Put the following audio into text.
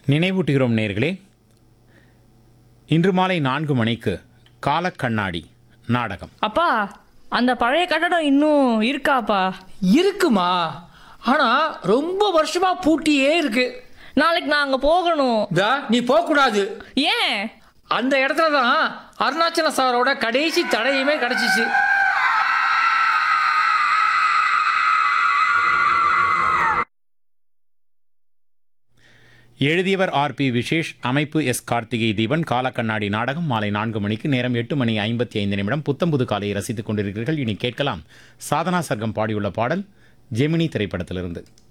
நினைவூட்டுகிறோம் நேர்களே இன்று மாலை நான்கு மணிக்கு காலக்கண்ணாடி நாடகம் அப்பா அந்த பழைய கட்டடம் இன்னும் இருக்காப்பா இருக்குமா ஆனா ரொம்ப வருஷமா பூட்டியே இருக்கு நாளைக்கு நான் அங்க போகணும் இதா நீ போக கூடாது ஏன் அந்த இடத்துல தான் அருணாச்சல சாரோட கடைசி தடையுமே கிடைச்சிச்சு எழுதியவர் ஆர் பி விசேஷ் அமைப்பு எஸ் கார்த்திகை தீபன் காலக்கண்ணாடி நாடகம் மாலை நான்கு மணிக்கு நேரம் எட்டு மணி ஐம்பத்தி ஐந்து நிமிடம் புத்தம்புது காலையை ரசித்துக் கொண்டிருக்கிறீர்கள் இனி கேட்கலாம் சாதனா சர்க்கம் பாடியுள்ள பாடல் ஜெமினி திரைப்படத்திலிருந்து